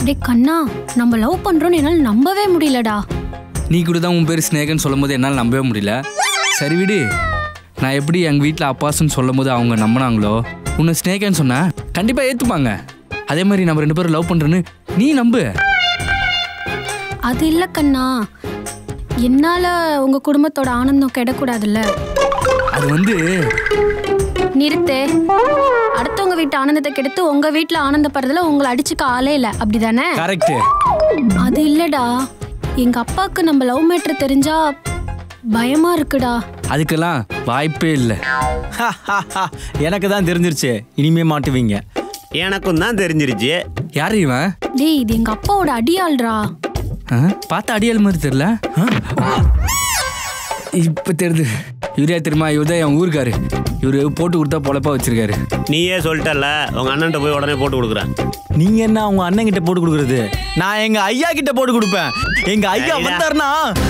டேய் கண்ணா நம்ம லவ் பண்றோம்னு என்னால நம்பவே முடியலடா நீ கூட தான் உன் பேர் ஸ்னேகன்னு சொல்லும் போது என்னால் நம்பவே முடியல சரி விடு நான் எப்படி எங்கள் வீட்டில் அப்பாஸ்ன்னு சொல்லும் போது அவங்க நம்பினாங்களோ உன்னை ஸ்னேகன்னு சொன்னா கண்டிப்பாக ஏற்றுப்பாங்க அதே மாதிரி நம்ம ரெண்டு பேரும் லவ் பண்ணுறேன்னு நீ நம்பு அது இல்ல கண்ணா என்னால உங்க குடும்பத்தோட ஆனந்தம் கெடக்கூடாதுல்ல அது வந்து நிறுத்து அடுத்தவங்க வீட்டு ஆனந்தத்தை கெடுத்து உங்க வீட்டுல ஆனந்தப்படுறதுல உங்களை அடிச்சுக்க ஆளே இல்ல அப்படிதானே கரெக்டு அது இல்லடா எங்க அப்பாவுக்கு நம்ம லவ் மேட்ரு தெரிஞ்சா பயமா இருக்குடா அதுக்கெல்லாம் வாய்ப்பே இல்லை எனக்கு தான் தெரிஞ்சிருச்சு இனிமே மாட்டுவீங்க எனக்கும் தான் தெரிஞ்சிருச்சு யார் இவன் டேய் இது எங்க அப்பாவோட அடியாள்ரா ஆ? பார்த்த அடியாள் மாதிரி தெரியல இப்போ தெரியுது இவரே தெரியுமா இவர் தான் என் ஊருக்காரு இவரு போட்டு கொடுத்தா பொழப்பா வச்சிருக்காரு நீயே சொல்லிட்டல உங்க அண்ணன்ட்ட போய் உடனே போட்டு கொடுக்குறேன் நீங்க என்ன உங்க அண்ணன் கிட்ட போட்டு கொடுக்கறது நான் எங்க ஐயா கிட்ட போட்டு கொடுப்பேன் எங்க ஐயா சரிடா. வந்தாருன்னா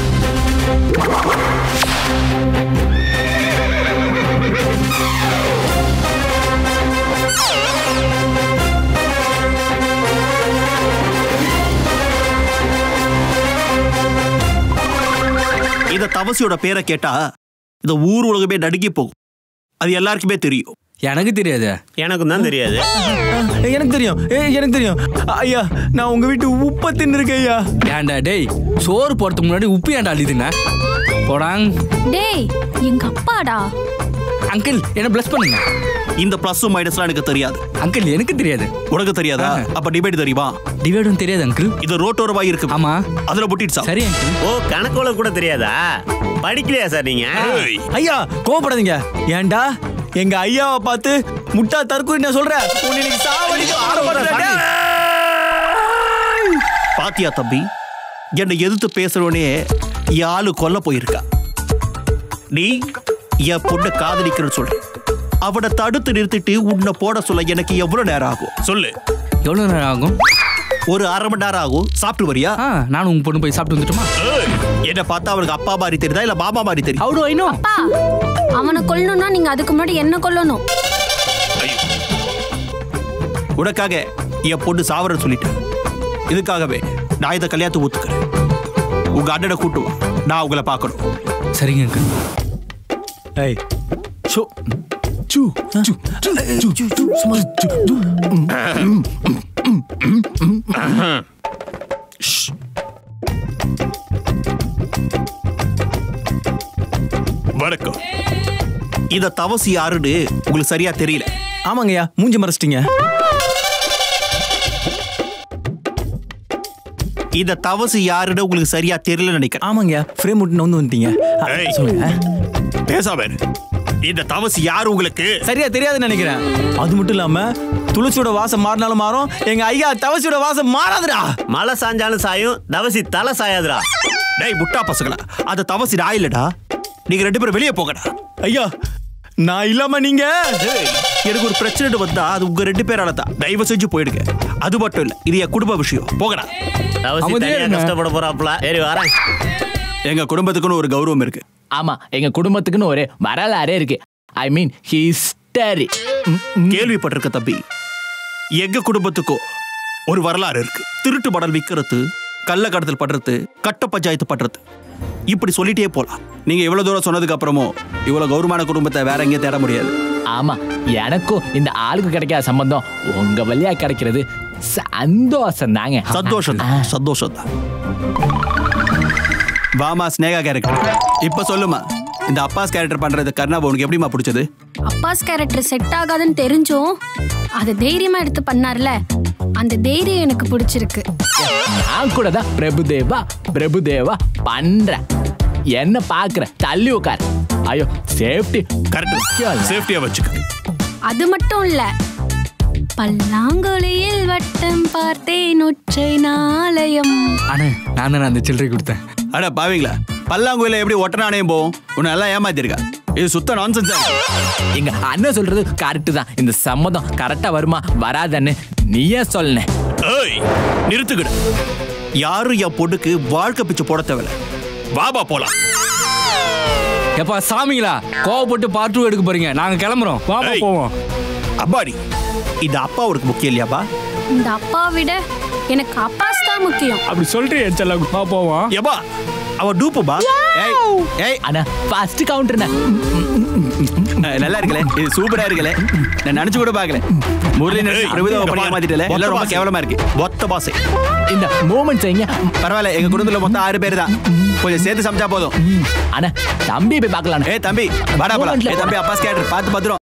இந்த தவசியோட பேரை கேட்டா இந்த ஊர் உலகமே நடுங்கி போகும் அது எல்லாருக்குமே தெரியும் எனக்கு தெரியாது எனக்கும் தான் தெரியாது எனக்கு தெரியும் ஏய், எனக்கு தெரியும் ஐயா நான் உங்க வீட்டு உப்ப தின்னு ஐயா ஏன்டா டேய் சோறு போடுறதுக்கு முன்னாடி உப்பு ஏன்டா அள்ளிதுண்ணா போடாங் டேய் எங்க அப்பாடா அங்கிள் என்ன ப்ளஸ் பண்ணுங்க இந்த பிளஸும் மைனஸ்லாம் எனக்கு தெரியாது அங்கிள் எனக்கு தெரியாது உனக்கு தெரியாதா அப்ப டிபேட் தெரியுமா டிவைடும் தெரியாது அங்கிள் இது ரோட்டோரமா இருக்கு ஆமா அதுல புட்டிடுச்சா சரி அங்கிள் ஓ கணக்குல கூட தெரியாதா படிக்கலையா சார் நீங்க ஐயா கோவப்படாதீங்க ஏன்டா எங்க ஐயாவை பார்த்து முட்டா தற்கொலை நான் சொல்றேன் உன்னை இன்னைக்கு சாவடிக்க ஆரம்பிக்கிறேன். பாத்தியா தம்பி என்னை எதிர்த்து பேசுறவனே என் ஆளு கொல்ல போயிருக்கா நீ என் பொண்ணை காதலிக்கிறன்னு சொல்ற அவனை தடுத்து நிறுத்திட்டு உன்னை போட சொல்ல எனக்கு எவ்வளவு நேரம் ஆகும் சொல்லு எவ்வளோ நேரம் ஆகும் ஒரு அரை மணி நேரம் ஆகும் சாப்பிட்டு வரியா ஆ நானும் உங்க பொண்ணு போய் சாப்பிட்டு வந்துட்டுமா என்ன பார்த்தா அவனுக்கு அப்பா மாதிரி தெரியுதா இல்ல மாமா மாதிரி தெரியும் ஹவு டு ஐ நோ அப்பா அவனை கொல்லணும்னா நீங்க அதுக்கு முன்னாடி என்ன கொல்லணும் உனக்காக என் பொண்ணு சாவரன்னு சொல்லிட்டேன் இதுக்காகவே நான் இந்த கல்யாணத்தை ஒத்துக்கிறேன் உங்க அண்ணனை கூட்டு வா நான் உங்களை பார்க்கணும் சரிங்க அங்கிள் ஏய் சோ சு சு சு சு சு சும்மா சு சு வணக்கம் இந்த தவசி யாருன்னு உங்களுக்கு சரியா தெரியல ஆமாங்கய்யா மூஞ்சி மறைச்சிட்டீங்க இந்த தவசி யாருன்னு உங்களுக்கு சரியா தெரியல நினைக்கிறேன் ஆமாங்கய்யா ஃப்ரேம் விட்டு வந்து வந்துட்டீங்க அ, ஏய். சொல்லுங்க பேசாம இரு. இந்த தவசி யாரு உங்களுக்கு சரியா தெரியாதுன்னு நினைக்கிறேன் அது மட்டும் இல்லாம துளசியோட வாசம் மாறினாலும் மாறும் எங்க ஐயா தவசியோட வாசம் மாறாதுடா மலை சாஞ்சாலும் சாயும் தவசி தலை சாயாதுடா டேய் முட்டா பசங்களா அந்த தவசி நான் இல்லடா நீங்க ரெண்டு பேரும் வெளியே போங்கடா ஐயா நான் இல்லாம நீங்க ஏய், எனக்கு ஒரு பிரச்சனை வந்தா அது உங்க ரெண்டு பேரால தான் தயவு செஞ்சு போயிடுங்க அது மட்டும் இல்ல இது என் குடும்ப விஷயம் போகடா தவசி அமைதியா தனியா இருங்க. கஷ்டப்பட போறாப்ல சரி வரேன் எங்க குடும்பத்துக்குன்னு ஒரு கௌரவம் இருக்கு ஆமா எங்க குடும்பத்துக்குன்னு ஒரு வரலாறே இருக்கு ஐ மீன் ஹிஸ்டரி கேள்விப்பட்டிருக்க தம்பி எங்க குடும்பத்துக்கும் ஒரு வரலாறு இருக்கு திருட்டு மடல் விற்கிறது கள்ள கடத்தல் பண்றது கட்ட பஞ்சாயத்து பண்றது இப்படி சொல்லிட்டே போலாம் நீங்க இவ்வளவு தூரம் சொன்னதுக்கு அப்புறமும் இவ்வளவு கௌரவமான குடும்பத்தை வேற எங்கேயும் தேட முடியாது ஆமா எனக்கும் இந்த ஆளுக்கு கிடைக்காத சம்பந்தம் உங்க வழியா கிடைக்கிறது சந்தோஷம் தாங்க சந்தோஷம் தான் சந்தோஷம் தான் வாமா ஸ்னேகா கேரக்டர் இப்ப சொல்லுமா இந்த அப்பாஸ் கேரக்டர் பண்றது கர்ணாவை உனக்கு எப்படிமா பிடிச்சது அப்பாஸ் கேரக்டர் செட் ஆகாதுன்னு தெரிஞ்சும் அதை தைரியமா எடுத்து பண்ணார்ல அந்த தைரியம் எனக்கு பிடிச்சிருக்கு நான் கூட தான் பிரபுதேவா பிரபுதேவா பண்றேன் என்ன பாக்குற தள்ளி உட்கார் ஐயோ சேஃப்டி கரெக்ட் சேஃப்டியா வச்சுக்க அது மட்டும் இல்ல பல்லாங்குழியில் வட்டம் பார்த்தேன் ஒற்றை நாளையம் அண்ணே நான் தானே அந்த சில்லறை கொடுத்தேன் அட பாவீங்களா பல்லாங்குயில எப்படி ஒட்டனானே போகும் உன்னை எல்லாம் ஏமாத்திருக்கா இது சுத்த நான்சென்ஸ் எங்க அண்ணன் சொல்றது கரெக்ட் தான் இந்த சம்மதம் கரெக்டா வருமா வராதன்னு நீயே சொல்லுன ஏய் நிறுத்துக்கிடு யாரும் என் பொண்ணுக்கு வாழ்க்கை பிச்சை போட தேவையில்ல வாபா போலாம் எப்பா சாமிங்களா கோவப்பட்டு பார்ட் டூ எடுக்க போறீங்க நாங்க கிளம்புறோம் வாமா ஏய். போவோம் அப்பாடி இந்த அப்பா அவருக்கு முக்கியம் இல்லையாப்பா இந்த அப்பா விட எனக்கு அப்பாஸ் தான் முக்கியம் அப்படி சொல்றியே செல்லம் வா போவோம் எப்பா அவ டூப்புபா ஏய் ஏய் அண்ணா ஃபர்ஸ்ட் கவுண்டர்ண்ணா அஹ், நல்லா இருக்கல இது சூப்பரா இருக்கல நான் நினைச்சு கூட பார்க்கல முரளி ஏய், பிரபுதாவை இங்க பண்ணி பாரு. ஏமாத்திட்டல மொத்த எல்லாம் ரொம்ப பாசை. கேவலமா இருக்கு மொத்த பாசை இந்த மூமெண்ட் செய்யுங்க பரவாயில்ல எங்க குடும்பத்துல மொத்தம் ஆறு பேர் தான் கொஞ்சம் சேர்த்து சமைச்சா போதும் அண்ணா தம்பி போய் பார்க்கலாம் ஏய் தம்பி வாடா போலாம் ஏய் தம்பி அப்பா ஸ்கேட்டர் பார்த்து பத்திரம்